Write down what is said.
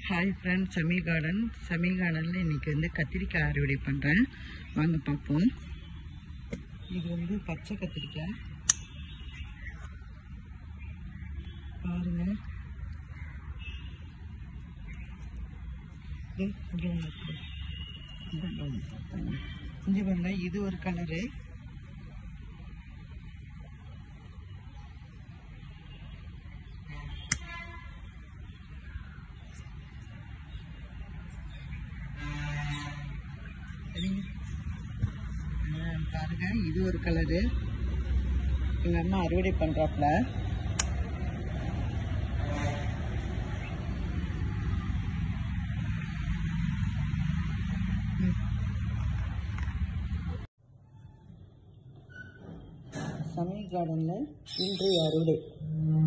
Hi friend semi garden semi கார்டனில் இன்றைக்கி வந்து கத்திரிக்காய் அறுவடை பண்ணுறேன் வாங்க பார்ப்போம் இது வந்து பச்சை கத்திரிக்காய் பாருங்க இது இங்க ஒண்ணு இருக்கு. இந்த ஒண்ணு பாருங்க. இங்க பாருங்க இது ஒரு கலரு சரிங்க ஆ, பாருங்க இது ஒரு கலரு எங்க அம்மா அறுவடை பண்றாப்ல ம். சமையல் கார்டன்ல இன்றைய அறுவடை